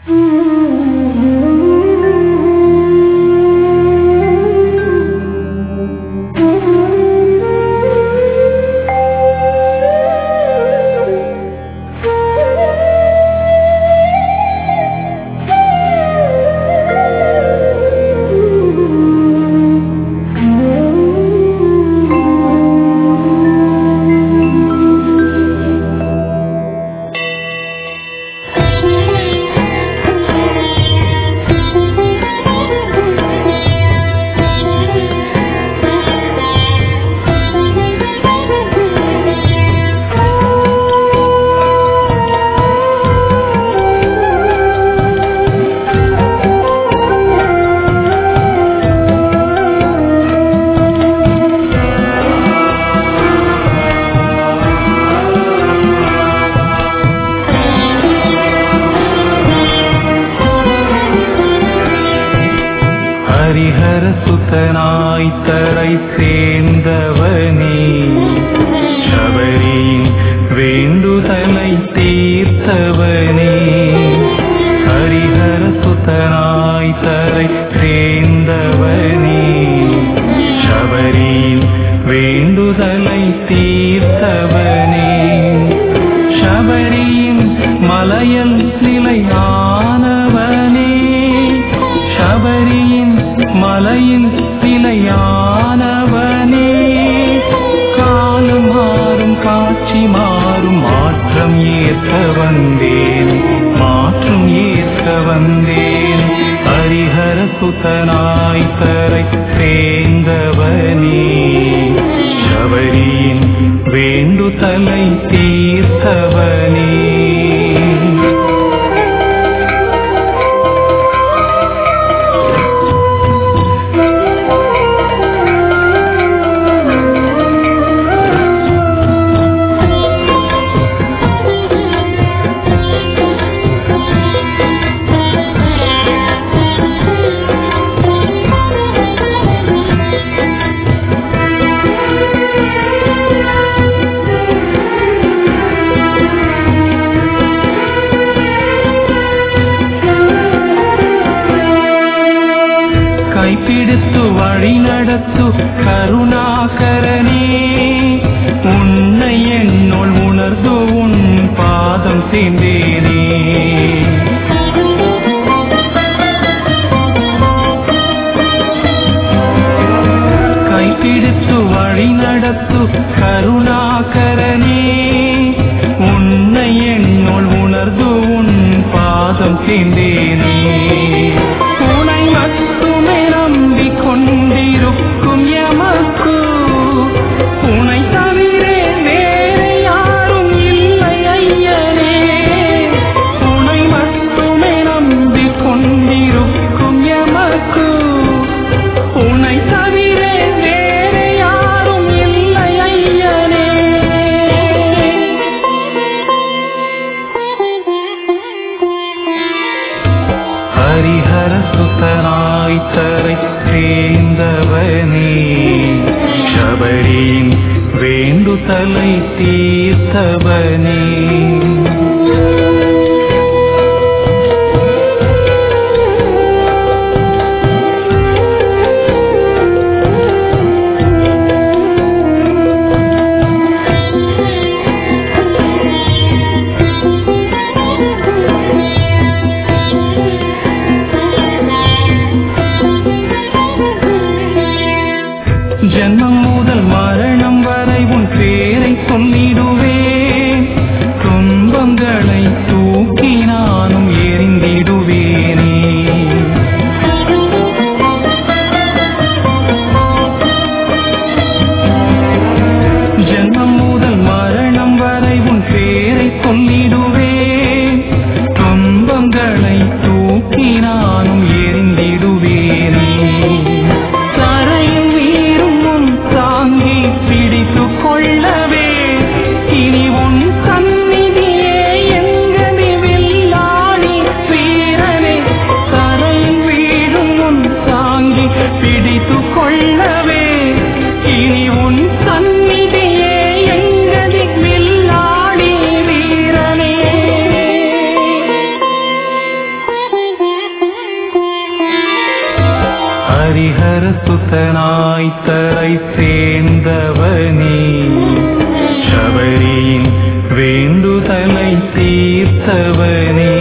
ஹரிஹர சுத்தனாய் தரை சேர்ந்தவனே சபரியின் வேண்டுதலை தீர்த்தவனே ஹரிஹர சுத்தனாய் தரை சேர்ந்தவனே சபரியின் வேண்டுதலை தீர்த்தவனே சபரியின் மலையல் நிலையானவனே சபரியின் மலையில் நிலையானவனே காலம் மாறும் காட்சி மாறும் மாற்றம் ஏற்க வந்தேன் மாற்றம் ஏற்க வந்தேன் ஹரிஹர சுதனாய் தரை சேர்ந்தவனே சபரியின் வேண்டுதலை தீர்த்தவனே கைப்பிடித்து வழி நடத்து கருணாகரனே உன்னை என்னுள் உணர்ந்து உன் பாதம் சேர்ந்தேனே கைப்பிடித்து வழி நடத்து கருணாகரனே உன்னை என்னுள் உணர்ந்து உன் பாதம் சேர்ந்தேனே உனை மட்டுமே நம்பிக்கொண்டிருக்கும் எமக்கு உனை தவிர வேறு யாரும் இல்லை ஐயனே உனை மட்டுமே நம்பிக்கொண்டிருக்கும் எமக்கு உனை தவிர வேறு யாரும் இல்லை ஐயனே ஹரிஹர சுதனாய் தரை சேர்ந்தவனே சபரியின் வேண்டுதலை தீர்த்தவனே ஜென்மம் முதல் மரணம் வரை உன் பேரை சொல்லிடுவேன் துன்பம் ஹரிஹர சுதனாய் தரை சேர்ந்தவனே சபரியின் வேண்டுதலை தீர்த்தவனே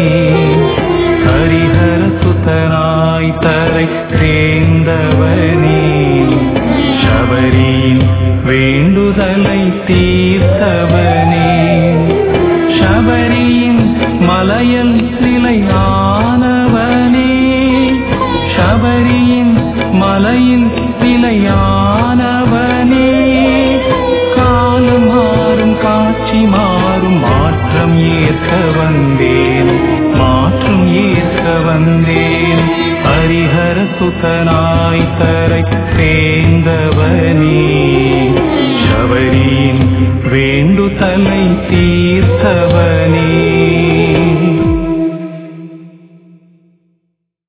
ஹரிஹர சுதனாய் தரை சேர்ந்தவனே சபரியின் வேண்டுதலை தீர்த்தவனே சபரியின் மலையல் சிலையானவனே சபரியின் மலையில் சிலையானவனே காலம் மாறும் காட்சி மாறும் மாற்றம் ஏற்க வந்தேன் மாற்றம் ஏற்க வந்தேன் ஹரிஹர சுதனாய் தரை சேர்ந்தவனே சபரியின் வேண்டுதலை தீ